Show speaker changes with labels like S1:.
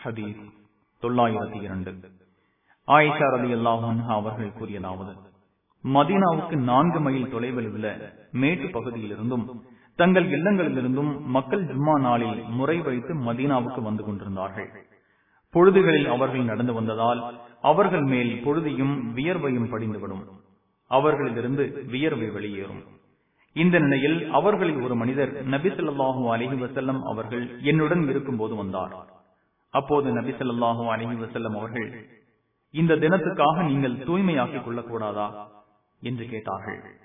S1: ஹதீஸ் தொள்ளாயிரத்தி இரண்டு ஆயிஷா ரதி அல்லாஹன் அவர்கள் கூறியதாவது மதீனாவுக்கு நான்கு மைல் தொலைவில் உள்ள மேட்டு பகுதியிலிருந்தும் தங்கள் இல்லங்களிலிருந்தும் மக்கள் ஜும்மா நாளில் முறை வைத்து மதீனாவுக்கு வந்து கொண்டிருந்தார்கள் பொழுதுகளில் அவர்கள் நடந்து வந்ததால் அவர்கள் மேல் பொழுதியும் வியர்வையும் படிந்துவிடும் அவர்களிலிருந்து வியர்வை வெளியேறும் இந்த நிலையில் அவர்களில் ஒரு மனிதர் நபி சொல்லாஹூ அலஹி வசல்லம் அவர்கள் என்னுடன் இருக்கும் போது வந்தார் அப்போது நபி சொல்லாஹூ அலஹி வசல்லம் அவர்கள் இந்த தினத்துக்காக நீங்கள் தூய்மையாக்கிக் கொள்ளக்கூடாதா என்று கேட்டார்கள்